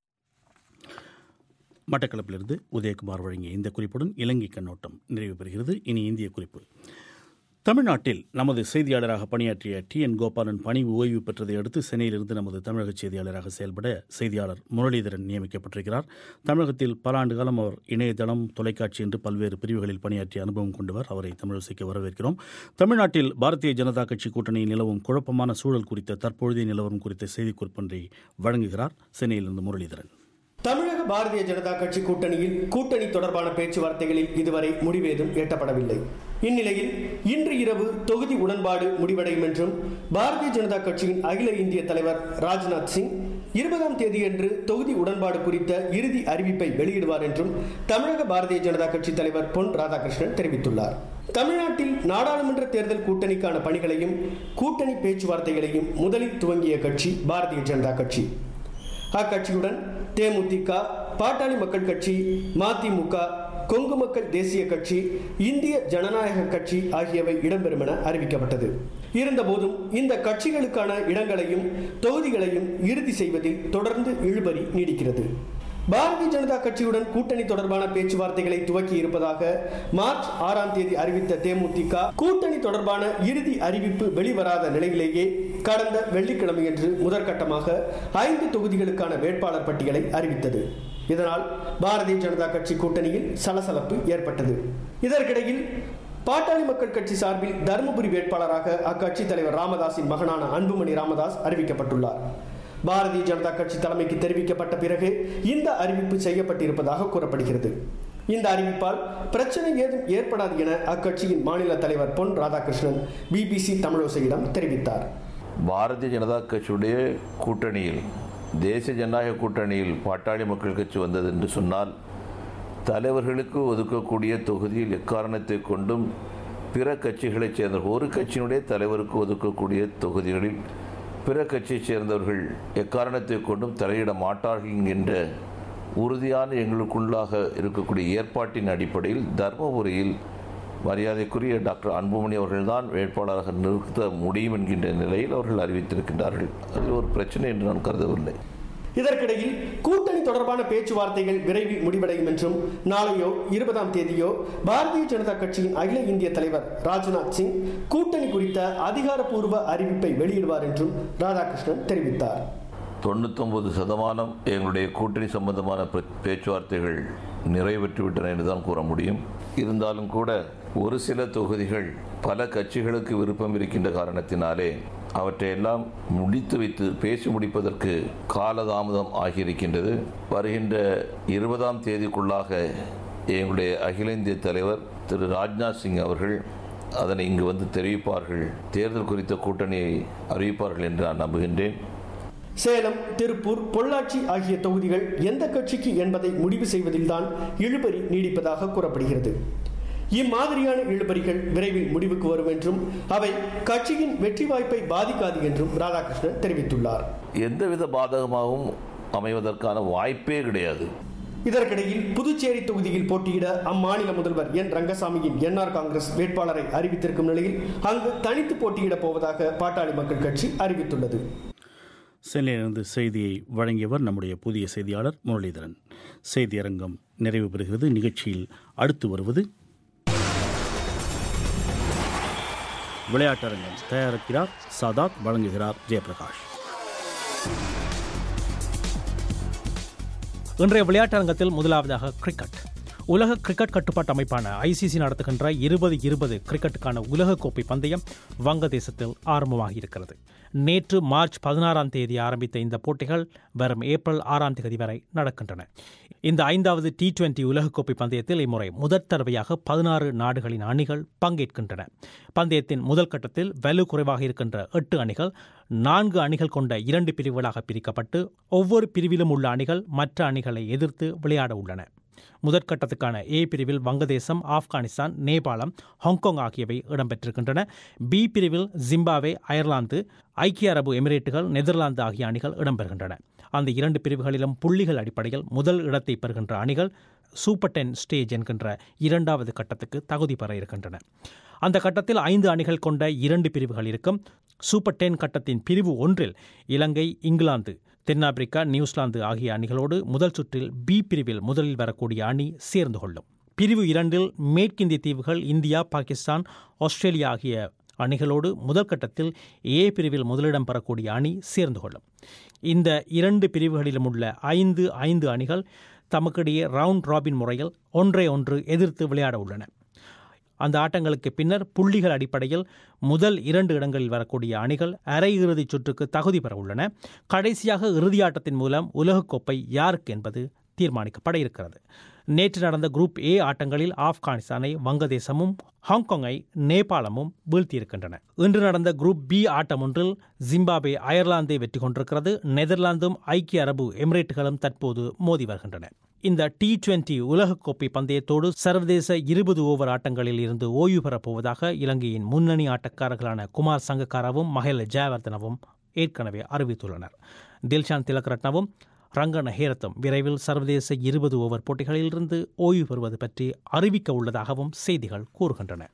மட்டக்களப்பிலிருந்து உதயகுமார் வழங்கிய இந்த குறிப்புடன் இலங்கை கண்ணோட்டம் நிறைவு பெறுகிறது இனி இந்திய குறிப்பு தமிழ்நாட்டில் நமது செய்தியாளராக பணியாற்றிய டி என் கோபாலன் பணி ஓய்வு பெற்றதை அடுத்து சென்னையிலிருந்து நமது தமிழக செய்தியாளராக செயல்பட செய்தியாளர் முரளிதரன் நியமிக்கப்பட்டிருக்கிறார் தமிழகத்தில் பல ஆண்டு காலம் அவர் இணையதளம் தொலைக்காட்சி என்று பல்வேறு பிரிவுகளில் பணியாற்றிய அனுபவம் கொண்டவர் அவரை தமிழசைக்கு வரவேற்கிறோம் தமிழ்நாட்டில் பாரதிய ஜனதா கட்சி கூட்டணியில் நிலவும் குழப்பமான சூழல் குறித்த தற்பொழுதைய நிலவரம் குறித்த செய்திக்குறிப்பொன்றை வழங்குகிறார் சென்னையிலிருந்து முரளிதரன் தமிழக பாரதிய ஜனதா கட்சி கூட்டணியில் கூட்டணி தொடர்பான பேச்சுவார்த்தைகளில் இதுவரை முடிவேதும் எட்டப்படவில்லை இந்நிலையில் இன்று இரவு தொகுதி உடன்பாடு முடிவடையும் என்றும் பாரதிய ஜனதா கட்சியின் அகில இந்திய தலைவர் ராஜ்நாத் சிங் இருபதாம் தேதியன்று தொகுதி உடன்பாடு குறித்த இறுதி அறிவிப்பை வெளியிடுவார் என்றும் தமிழக பாரதிய ஜனதா கட்சி தலைவர் பொன் ராதாகிருஷ்ணன் தெரிவித்துள்ளார் தமிழ்நாட்டில் நாடாளுமன்ற தேர்தல் கூட்டணிக்கான பணிகளையும் கூட்டணி பேச்சுவார்த்தைகளையும் முதலில் துவங்கிய கட்சி பாரதிய ஜனதா கட்சி அக்கட்சியுடன் தேமுதிக பாட்டாளி மக்கள் கட்சி மதிமுக கொங்கு மக்கள் தேசிய கட்சி இந்திய ஜனநாயக கட்சி ஆகியவை இடம்பெறும் என அறிவிக்கப்பட்டது இருந்தபோதும் இந்த கட்சிகளுக்கான இடங்களையும் தொகுதிகளையும் இறுதி செய்வதில் தொடர்ந்து இழுபறி நீடிக்கிறது பாரதிய ஜனதா கட்சியுடன் கூட்டணி தொடர்பான பேச்சுவார்த்தைகளை துவக்கி இருப்பதாக மார்ச் ஆறாம் தேதி அறிவித்த தேமுதிக கூட்டணி தொடர்பான இறுதி அறிவிப்பு வெளிவராத நிலையிலேயே கடந்த வெள்ளிக்கிழமையன்று முதற்கட்டமாக ஐந்து தொகுதிகளுக்கான வேட்பாளர் பட்டியலை அறிவித்தது இதனால் பாரதிய ஜனதா கட்சி கூட்டணியில் சலசலப்பு ஏற்பட்டது இதற்கிடையில் பாட்டாளி மக்கள் கட்சி சார்பில் தருமபுரி வேட்பாளராக அக்கட்சி தலைவர் ராமதாஸின் மகனான அன்புமணி ராமதாஸ் அறிவிக்கப்பட்டுள்ளார் பாரதிய ஜனதா கட்சி தலைமைக்கு தெரிவிக்கப்பட்ட பிறகு இந்த அறிவிப்பு செய்யப்பட்டிருப்பதாக கூறப்படுகிறது இந்த அறிவிப்பால் பிரச்சனை ஏதும் ஏற்படாது என அக்கட்சியின் மாநில தலைவர் பொன் ராதாகிருஷ்ணன் பிபிசி தமிழோசையிடம் தெரிவித்தார் பாரதிய ஜனதா கட்சியுடைய கூட்டணியில் தேசிய ஜனநாயக கூட்டணியில் பாட்டாளி மக்கள் கட்சி வந்தது என்று சொன்னால் தலைவர்களுக்கு ஒதுக்கக்கூடிய தொகுதியில் எக்காரணத்தை கொண்டும் பிற கட்சிகளைச் சேர்ந்த ஒரு கட்சியினுடைய தலைவருக்கு ஒதுக்கக்கூடிய தொகுதிகளில் பிற கட்சியைச் சேர்ந்தவர்கள் எக்காரணத்தை கொண்டும் தலையிட மாட்டார்கள் என்கின்ற உறுதியான எங்களுக்குள்ளாக இருக்கக்கூடிய ஏற்பாட்டின் அடிப்படையில் தர்மபுரியில் மரியாதைக்குரிய டாக்டர் அன்புமணி அவர்கள்தான் வேட்பாளராக நிறுத்த முடியும் என்கின்ற நிலையில் அவர்கள் அறிவித்திருக்கின்றார்கள் அதில் ஒரு பிரச்சனை என்று நான் கருதவில்லை இதற்கிடையில் கூட்டணி தொடர்பான பேச்சுவார்த்தைகள் விரைவில் முடிவடையும் என்றும் நாளையோ இருபதாம் தேதியோ பாரதிய ஜனதா கட்சியின் அகில இந்திய தலைவர் ராஜ்நாத் சிங் கூட்டணி குறித்த அதிகாரப்பூர்வ அறிவிப்பை வெளியிடுவார் என்றும் ராதாகிருஷ்ணன் தெரிவித்தார் தொண்ணூத்தொன்பது சதமானம் எங்களுடைய கூட்டணி சம்பந்தமான பேச்சுவார்த்தைகள் நிறைவேற்றிவிட்டன என்று தான் கூற முடியும் இருந்தாலும் கூட ஒரு சில தொகுதிகள் பல கட்சிகளுக்கு விருப்பம் இருக்கின்ற காரணத்தினாலே அவற்றையெல்லாம் முடித்து வைத்து பேசி முடிப்பதற்கு காலதாமதம் ஆகியிருக்கின்றது வருகின்ற இருபதாம் தேதிக்குள்ளாக எங்களுடைய அகில இந்திய தலைவர் திரு ராஜ்நாத் சிங் அவர்கள் அதனை இங்கு வந்து தெரிவிப்பார்கள் தேர்தல் குறித்த கூட்டணியை அறிவிப்பார்கள் என்று நான் நம்புகின்றேன் சேலம் திருப்பூர் பொள்ளாச்சி ஆகிய தொகுதிகள் எந்த கட்சிக்கு என்பதை முடிவு செய்வதில்தான் இழுபறி நீடிப்பதாக கூறப்படுகிறது இம்மாதிரியான இழுபறிகள் விரைவில் முடிவுக்கு வரும் என்றும் அவை கட்சியின் வெற்றி வாய்ப்பை பாதிக்காது என்றும் ராதாகிருஷ்ணன் தெரிவித்துள்ளார் எந்தவித பாதகமாகவும் அமைவதற்கான வாய்ப்பே கிடையாது இதற்கிடையில் புதுச்சேரி தொகுதியில் போட்டியிட அம்மாநில முதல்வர் என் ரங்கசாமியின் என்ஆர் காங்கிரஸ் வேட்பாளரை அறிவித்திருக்கும் நிலையில் அங்கு தனித்து போட்டியிடப் போவதாக பாட்டாளி மக்கள் கட்சி அறிவித்துள்ளது சென்னையிலிருந்து செய்தியை வழங்கியவர் நம்முடைய புதிய செய்தியாளர் முரளிதரன் செய்தியரங்கம் நிறைவு பெறுகிறது நிகழ்ச்சியில் அடுத்து வருவது விளையாட்டரங்கம் தயாரிக்கிறார் சாதாத் வழங்குகிறார் ஜெயபிரகாஷ் இன்றைய விளையாட்டரங்கத்தில் முதலாவதாக கிரிக்கெட் உலக கிரிக்கெட் கட்டுப்பாட்டு அமைப்பான ஐசிசி நடத்துகின்ற இருபது இருபது கிரிக்கெட்டுக்கான உலகக்கோப்பை பந்தயம் வங்கதேசத்தில் ஆரம்பமாகி இருக்கிறது நேற்று மார்ச் பதினாறாம் தேதி ஆரம்பித்த இந்த போட்டிகள் வரும் ஏப்ரல் ஆறாம் தேதி வரை நடக்கின்றன இந்த ஐந்தாவது டி டுவெண்டி உலகக்கோப்பை பந்தயத்தில் இம்முறை முதற் தடவையாக பதினாறு நாடுகளின் அணிகள் பங்கேற்கின்றன பந்தயத்தின் முதல் கட்டத்தில் வலு குறைவாக இருக்கின்ற எட்டு அணிகள் நான்கு அணிகள் கொண்ட இரண்டு பிரிவுகளாக பிரிக்கப்பட்டு ஒவ்வொரு பிரிவிலும் உள்ள அணிகள் மற்ற அணிகளை எதிர்த்து விளையாட உள்ளன முதற்கட்டத்துக்கான ஏ பிரிவில் வங்கதேசம் ஆப்கானிஸ்தான் நேபாளம் ஹாங்காங் ஆகியவை இடம்பெற்றிருக்கின்றன பி பிரிவில் ஜிம்பாவே அயர்லாந்து ஐக்கிய அரபு எமிரேட்டுகள் நெதர்லாந்து ஆகிய அணிகள் இடம்பெறுகின்றன அந்த இரண்டு பிரிவுகளிலும் புள்ளிகள் அடிப்படையில் முதல் இடத்தை பெறுகின்ற அணிகள் சூப்பர் டென் ஸ்டேஜ் என்கின்ற இரண்டாவது கட்டத்துக்கு தகுதி பெற இருக்கின்றன அந்த கட்டத்தில் ஐந்து அணிகள் கொண்ட இரண்டு பிரிவுகள் இருக்கும் சூப்பர் டென் கட்டத்தின் பிரிவு ஒன்றில் இலங்கை இங்கிலாந்து தென்னாப்பிரிக்கா நியூசிலாந்து ஆகிய அணிகளோடு முதல் சுற்றில் பி பிரிவில் முதலில் வரக்கூடிய அணி சேர்ந்து கொள்ளும் பிரிவு இரண்டில் மேற்கிந்திய தீவுகள் இந்தியா பாகிஸ்தான் ஆஸ்திரேலியா ஆகிய அணிகளோடு முதல் கட்டத்தில் ஏ பிரிவில் முதலிடம் பெறக்கூடிய அணி சேர்ந்து கொள்ளும் இந்த இரண்டு பிரிவுகளிலும் உள்ள ஐந்து ஐந்து அணிகள் தமக்கிடையே ரவுண்ட் ராபின் முறையில் ஒன்றை ஒன்று எதிர்த்து விளையாட உள்ளன அந்த ஆட்டங்களுக்கு பின்னர் புள்ளிகள் அடிப்படையில் முதல் இரண்டு இடங்களில் வரக்கூடிய அணிகள் அரையிறுதிச் சுற்றுக்கு தகுதி பெற உள்ளன கடைசியாக இறுதியாட்டத்தின் மூலம் உலகக்கோப்பை யாருக்கு என்பது தீர்மானிக்கப்பட இருக்கிறது நேற்று நடந்த குரூப் ஏ ஆட்டங்களில் ஆப்கானிஸ்தானை வங்கதேசமும் ஹாங்காங்கை நேபாளமும் வீழ்த்தியிருக்கின்றன இன்று நடந்த குரூப் பி ஆட்டம் ஒன்றில் ஜிம்பாபே அயர்லாந்தை வெற்றி கொண்டிருக்கிறது நெதர்லாந்தும் ஐக்கிய அரபு எமிரேட்டுகளும் தற்போது மோதி வருகின்றன இந்த டி டுவெண்டி உலகக்கோப்பை பந்தயத்தோடு சர்வதேச இருபது ஓவர் ஆட்டங்களில் இருந்து ஓய்வு பெறப் போவதாக இலங்கையின் முன்னணி ஆட்டக்காரர்களான குமார் சங்கக்காராவும் மஹேல ஜெயவர்தனவும் ஏற்கனவே அறிவித்துள்ளனர் தில்ஷான் திலக்ரட்னவும் ரங்கன ஹேரத்தும் விரைவில் சர்வதேச இருபது ஓவர் போட்டிகளிலிருந்து ஓய்வு பெறுவது பற்றி அறிவிக்க உள்ளதாகவும் செய்திகள் கூறுகின்றன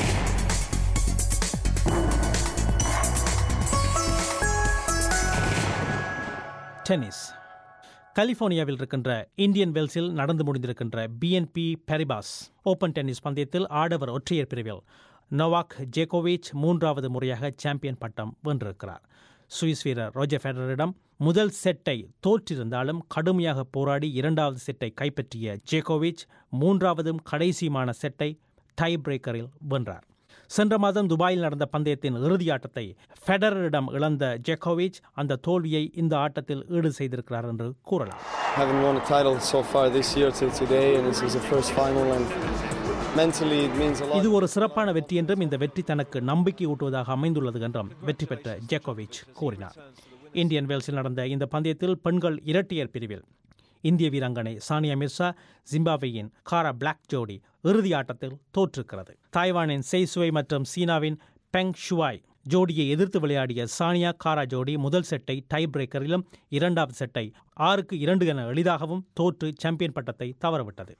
டென்னிஸ் கலிபோர்னியாவில் இருக்கின்ற இந்தியன் வெல்ஸில் நடந்து முடிந்திருக்கின்ற பிஎன்பி பெரிபாஸ் ஓபன் டென்னிஸ் பந்தயத்தில் ஆடவர் ஒற்றையர் பிரிவில் நோவாக் ஜேகோவிச் மூன்றாவது முறையாக சாம்பியன் பட்டம் வென்றிருக்கிறார் சுவிஸ் வீரர் ரோஜர் ஃபெடரரிடம் முதல் செட்டை தோற்றிருந்தாலும் கடுமையாக போராடி இரண்டாவது செட்டை கைப்பற்றிய ஜேகோவிச் மூன்றாவதும் கடைசியுமான செட்டை டை பிரேக்கரில் வென்றார் சென்ற மாதம் துபாயில் நடந்த பந்தயத்தின் இறுதியாட்டத்தை ஃபெடரரிடம் இழந்த ஜெக்கோவிச் அந்த தோல்வியை இந்த ஆட்டத்தில் ஈடு செய்திருக்கிறார் என்று கூறலாம் Haven't won a title so far this year till today, and this is the first final. And mentally, it means a lot. இது ஒரு சிறப்பான வெற்றி என்றும் இந்த வெற்றி தனக்கு நம்பிக்கை ஊட்டுவதாக அமைந்துள்ளது என்றும் வெற்றி பெற்ற ஜெக்கோவிச் கூறினார் இந்தியன் வேல்ஸில் நடந்த இந்த பந்தயத்தில் பெண்கள் இரட்டையர் பிரிவில் இந்திய வீராங்கனை சானியா மிர்சா ஜிம்பாப்வேயின் காரா பிளாக் ஜோடி இறுதி ஆட்டத்தில் தோற்றிருக்கிறது தாய்வானின் செய்சுவை மற்றும் சீனாவின் பெங் ஷுவாய் ஜோடியை எதிர்த்து விளையாடிய சானியா காரா ஜோடி முதல் செட்டை டை பிரேக்கரிலும் இரண்டாவது செட்டை ஆறுக்கு இரண்டு என எளிதாகவும் தோற்று சாம்பியன் பட்டத்தை தவறவிட்டது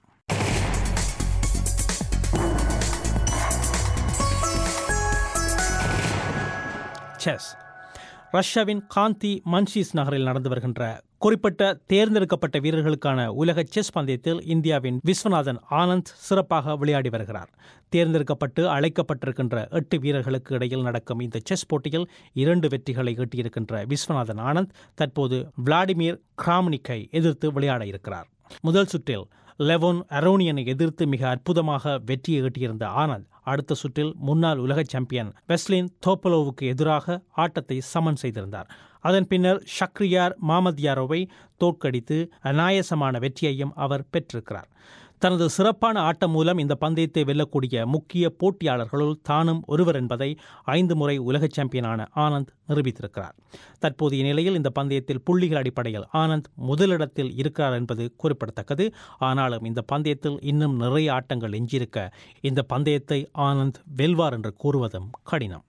செஸ் ரஷ்யாவின் காந்தி மன்ஷீஸ் நகரில் நடந்து வருகின்ற குறிப்பிட்ட தேர்ந்தெடுக்கப்பட்ட வீரர்களுக்கான உலக செஸ் பந்தயத்தில் இந்தியாவின் விஸ்வநாதன் ஆனந்த் சிறப்பாக விளையாடி வருகிறார் தேர்ந்தெடுக்கப்பட்டு அழைக்கப்பட்டிருக்கின்ற எட்டு வீரர்களுக்கு இடையில் நடக்கும் இந்த செஸ் போட்டியில் இரண்டு வெற்றிகளை ஈட்டியிருக்கின்ற விஸ்வநாதன் ஆனந்த் தற்போது விளாடிமிர் கிராம்னிக்கை எதிர்த்து விளையாட இருக்கிறார் முதல் சுற்றில் லெவோன் அரோனியனை எதிர்த்து மிக அற்புதமாக வெற்றியை ஈட்டியிருந்த ஆனந்த் அடுத்த சுற்றில் முன்னாள் உலக சாம்பியன் வெஸ்லின் தோப்பலோவுக்கு எதிராக ஆட்டத்தை சமன் செய்திருந்தார் அதன் பின்னர் ஷக்ரியார் மாமத்யாரோவை தோற்கடித்து அநாயசமான வெற்றியையும் அவர் பெற்றிருக்கிறார் தனது சிறப்பான ஆட்டம் மூலம் இந்த பந்தயத்தை வெல்லக்கூடிய முக்கிய போட்டியாளர்களுள் தானும் ஒருவர் என்பதை ஐந்து முறை உலக சாம்பியனான ஆனந்த் நிரூபித்திருக்கிறார் தற்போதைய நிலையில் இந்த பந்தயத்தில் புள்ளிகள் அடிப்படையில் ஆனந்த் முதலிடத்தில் இருக்கிறார் என்பது குறிப்பிடத்தக்கது ஆனாலும் இந்த பந்தயத்தில் இன்னும் நிறைய ஆட்டங்கள் எஞ்சியிருக்க இந்த பந்தயத்தை ஆனந்த் வெல்வார் என்று கூறுவதும் கடினம்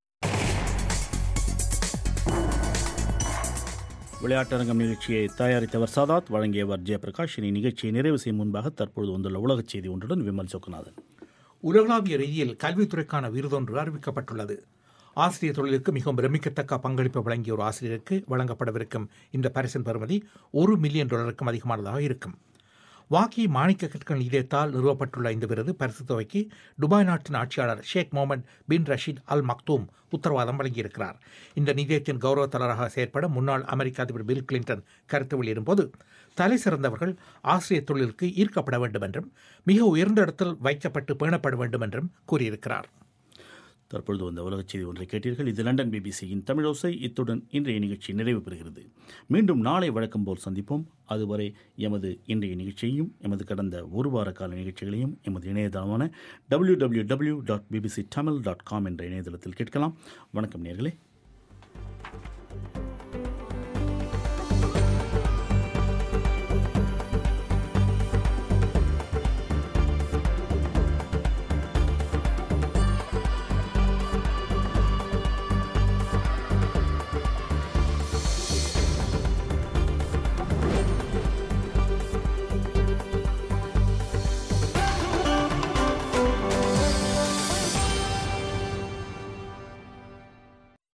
விளையாட்டரங்கம் நிகழ்ச்சியை தயாரித்தவர் சதாத் வழங்கியவர் ஜெயபிரகாஷ் இனி நிகழ்ச்சியை நிறைவு செய்யும் முன்பாக தற்பொழுது வந்துள்ள உலகச் செய்தி ஒன்றுடன் விமல் சொக்குநாதன் உலகளாவிய ரீதியில் கல்வித்துறைக்கான விருதொன்று அறிவிக்கப்பட்டுள்ளது ஆசிரியர் தொழிலுக்கு மிகவும் பிரமிக்கத்தக்க பங்களிப்பு வழங்கிய ஒரு ஆசிரியருக்கு வழங்கப்படவிருக்கும் இந்த பரிசின் பெறுமதி ஒரு மில்லியன் டாலருக்கும் அதிகமானதாக இருக்கும் வாக்கி மாணிக்க கற்கள் இதயத்தால் நிறுவப்பட்டுள்ள இந்த விருது பரிசு தொகைக்கு துபாய் நாட்டின் ஆட்சியாளர் ஷேக் முகமது பின் ரஷீத் அல் மக்தூம் உத்தரவாதம் வழங்கியிருக்கிறார் இந்த நிதியத்தின் கௌரவத்தலராக செயற்பட முன்னாள் அமெரிக்க அதிபர் பில் கிளின்டன் கருத்து வெளியிடும்போது தலை சிறந்தவர்கள் ஆசிரியர் தொழிலுக்கு ஈர்க்கப்பட வேண்டும் என்றும் மிக உயர்ந்த இடத்தில் வைக்கப்பட்டு பேணப்பட வேண்டும் என்றும் கூறியிருக்கிறார் தற்பொழுது வந்த உலகச் செய்தி ஒன்றை கேட்டீர்கள் இது லண்டன் பிபிசியின் தமிழோசை இத்துடன் இன்றைய நிகழ்ச்சி நிறைவு பெறுகிறது மீண்டும் நாளை வழக்கம் போல் சந்திப்போம் அதுவரை எமது இன்றைய நிகழ்ச்சியையும் எமது கடந்த ஒரு வார கால நிகழ்ச்சிகளையும் எமது இணையதளமான W W W dot BBC Tamil dot com என்ற இணையதளத்தில் கேட்கலாம் வணக்கம் நேர்களே